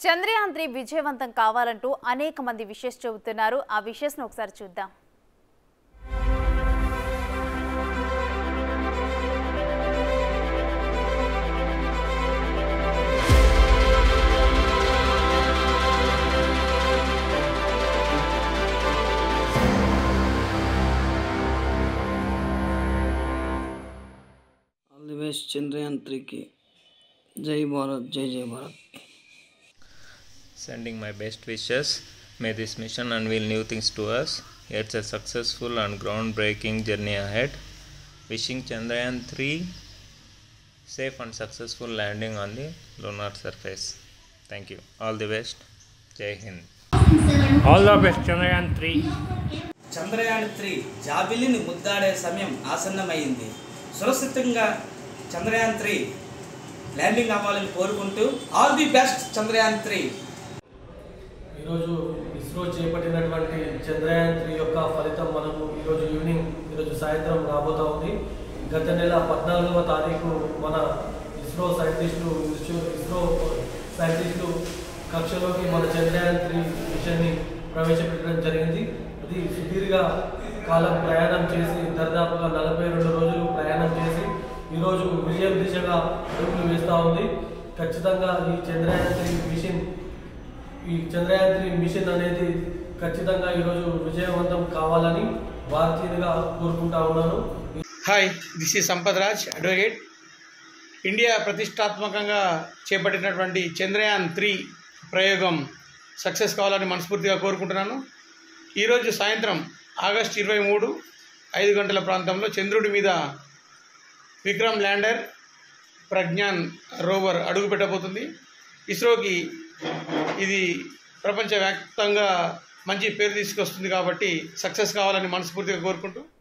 Chandrayaan three విజయవంతం కావాలంటూ అనేక మంది విషెస్ చెబుతున్నారు ఆ విషెస్ను ఒకసారి చూద్దాం ఆల్ ది బెస్ట్ చంద్రయాన్ త్రీకి జై భారత్ జై జై Bharat Sending my best wishes. May this mission unveil new things to us. It's a successful and groundbreaking journey ahead. Wishing Chandrayaan 3 safe and successful landing on the lunar surface. Thank you. All the best. Jai Hind. All the best Chandrayaan three Chandrayaan three జాబిలిని ముద్దాడే సమయం ఆసన్నమైంది సురక్షితంగా Chandrayaan three landing అవ్వాలని కోరుకుంటూ all the best Chandrayaan three ఈరోజు ఇస్రో చేపట్టినటువంటి Chandrayaan three యొక్క ఫలితం మనకు ఈరోజు ఈవినింగ్ ఈరోజు సాయంత్రం రాబోతా ఉంది గత నెల పద్నాలుగవ తారీఖు మన ఇస్రో సైంటిస్టులు ఇస్రో ఇస్రో సైంటిస్టులు కక్షలోకి మన చంద్రయాన్ త్రీ మిషన్ని ప్రవేశపెట్టడం జరిగింది అది సుదీర్ఘ కాలం ప్రయాణం చేసి దాదాపుగా నలభై రెండు రోజులు ప్రయాణం చేసి ఈరోజు విజయం దిశగా అడుగులు వేస్తూ ఉంది ఖచ్చితంగా ఈ చంద్రయాన్ త్రీ మిషన్ ఈ చంద్రయాన్ త్రీ మిషన్ అనేది ఖచ్చితంగా ఈరోజు విజయవంతం కావాలని భారతీయునిగా కోరుకుంటా ఉన్నాను హాయ్ దిస్ ఈ సంపత్ రాజ్ అడ్వకేట్ ఇండియా ప్రతిష్టాత్మకంగా చేపట్టినటువంటి చంద్రయాన్ త్రీ ప్రయోగం సక్సెస్ కావాలని మనస్ఫూర్తిగా కోరుకుంటున్నాను ఈరోజు సాయంత్రం ఆగస్ట్ ఇరవై మూడు ఐదు గంటల ప్రాంతంలో చంద్రుడి మీద విక్రమ్ ల్యాండర్ ప్రజ్ఞాన్ రోవర్ అడుగు పెట్టబోతుంది ఇస్రోకి ఇది ప్రపంచవ్యాప్తంగా మంచి పేరు తీసుకొస్తుంది కాబట్టి సక్సెస్ కావాలని మనస్ఫూర్తిగా కోరుకుంటూ